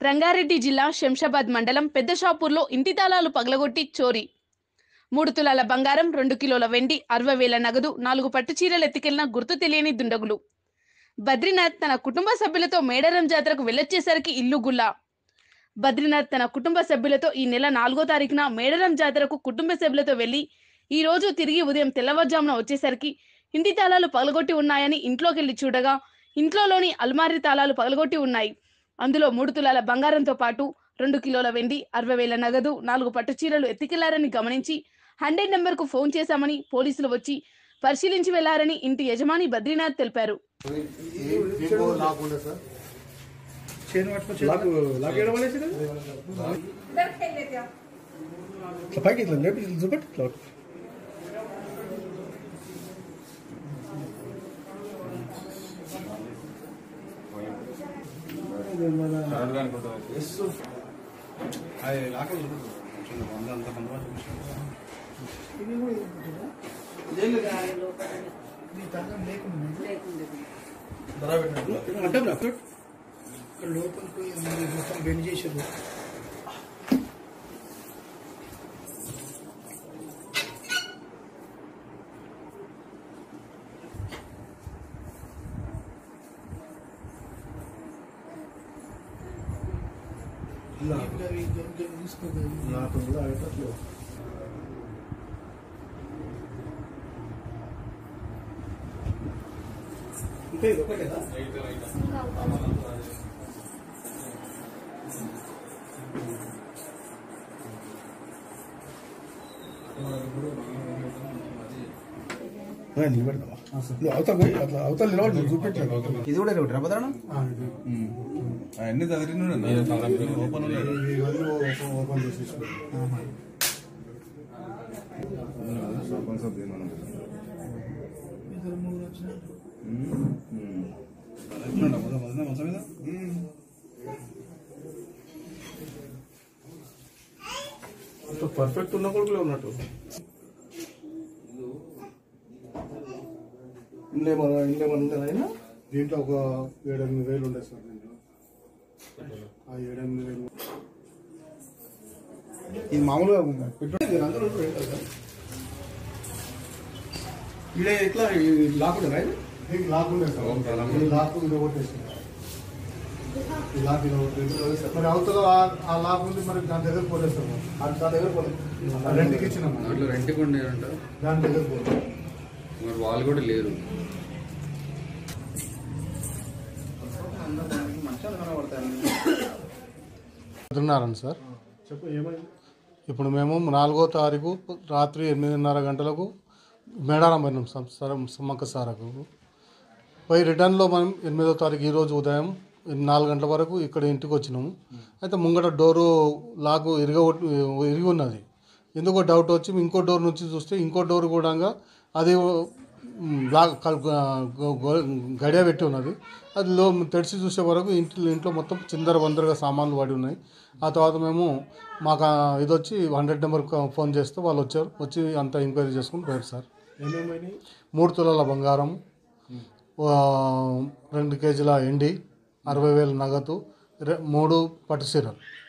రంగారెడ్డి జిల్లా శంషాబాద్ మండలం పెద్ద షాపూర్లో ఇంటి తాళాలు పగలగొట్టి చోరీ మూడు తులాల బంగారం రెండు కిలోల వెండి అరవై వేల నగదు నాలుగు పట్టు చీరలు ఎత్తుకెళ్లిన గుర్తు తెలియని దుండగులు బద్రీనాథ్ తన కుటుంబ సభ్యులతో మేడారం జాతరకు వెళ్ళొచ్చేసరికి ఇల్లు గుల్లా బద్రీనాథ్ తన కుటుంబ సభ్యులతో ఈ నెల నాలుగో తారీఖున మేడారం జాతరకు కుటుంబ సభ్యులతో వెళ్లి ఈ రోజు తిరిగి ఉదయం తెల్లవారుజామున వచ్చేసరికి ఇంటి తాళాలు పగలగొట్టి ఉన్నాయని ఇంట్లోకి వెళ్లి చూడగా ఇంట్లోని అల్మారీ తాళాలు పగలగొట్టి ఉన్నాయి అందులో మూడు తులాల బంగారంతో పాటు రెండు కిలోల వెండి అరవై వేల నగదు నాలుగు పట్టు చీరలు ఎత్తికెళ్లారని గమనించి హండ్రెడ్ నెంబర్కు ఫోన్ చేశామని పోలీసులు వచ్చి పరిశీలించి వెళ్లారని ఇంటి యజమాని బద్రీనాథ్ తెలిపారు దీంట్లో లాక్ ఉండే సార్ చేను పట్టుకో లాక్ లాక్ వేయడం అనేసి ఇట్లా పైకి ఇట్లా లేపి ఇట్లా చూపెట్టు ఇట్లా అది లాక్ అంత అంత అంటే నాకు ఇక్కడ లోపలికి పోయి అందరూ మొత్తం బెండ్ చేసారు తీసుకోలేదు నాకు కూడా అయ్యేటట్లు ఇంకా ఇది ఒకటేనా నిలబెడతావా నువ్వు అవతల పోయి అట్లా అవతల నిలబడి నువ్వు చూపెట్టాను అవతల ఇది కూడా ఒకటి రబ్బదనం అన్ని చదివిన ఓపెన్ ఇవన్నీ ఓపెన్ ఓపెన్ చేసేసి ఇద్దరు మూడు వచ్చిన మంచం మీద పర్ఫెక్ట్ ఉన్న కొడుకులే ఉన్నట్టు ఇంకేమన్నా ఇంకేమన్నా ఉండేదా అయినా దీంట్లో ఒక ఏడెనిమిది వేలు ఉండే సార్ దీంట్లో ఆ ఏడెనిమిది వేలు ఇది మామూలుగా పెట్టుబడి అందరూ ఉంటారు కదా ఇడే ఇట్లా లాక్ ఉండదా ఇది దీనికి లాక్ ఉండే సార్ ఈ లాక్ ఇది కొట్టేసింది ఈ లాక్ ఇది కొట్టేసి మరి అవతల ఆ- ఆ లాక్ ఉంది మరి దాని దగ్గర పోలేదు సార్ మనం. అది దాని దగ్గర పోలేదు ఆ రెండుకి ఇచ్చినాం మనం. దాంట్లో రెంట్కి ఉండేదంట దాని దగ్గర పోలేదు మరి వాళ్ళు కూడా లేరు మంచిగా కనబడతాయి బద్రీనారాయణ సార్ చెప్పు ఏమైంది ఇప్పుడు మేము నాలుగో తారీఖు రాత్రి ఎనిమిదిన్నర గంటలకు మేడారం పోయినాం సం- సరం- సమ్మక్క సారకు పోయి రిటర్న్లో మనం ఎనిమిదో తారీఖు ఈరోజు ఉదయం నాలుగు గంటల వరకు ఇక్కడ ఇంటికి వచ్చినాము అయితే ముంగట డోరు లాకు ఇరిగ ఇరిగి ఉన్నది ఎందుకో డౌట్ వచ్చి ఇంకో డోర్ నుంచి చూస్తే ఇంకో డోర్ కూడా అది మ్, లాక్ కల్- గ- గ- గడియ పెట్టి ఉన్నది అది లో తెరిచి చూసే వరకు ఇంట్లో ఇంట్లో మొత్తం చిందర వందరగా సామాన్లు పడి ఉన్నాయి ఆ తర్వాత మేము మాకు ఆ ఇది వచ్చి హండ్రెడ్ నెంబర్కి ఫోన్ చేస్తే వాళ్ళు వచ్చారు వచ్చి అంతా ఎంక్వైరీ చేసుకుని పోయారు సార్ ఏమేమైనాయి మూడు తులాల బంగారం ఆ, రెండు కేజీల ఎండి అరవై వేల నగదు రె- మూడు పట్టు చీరలు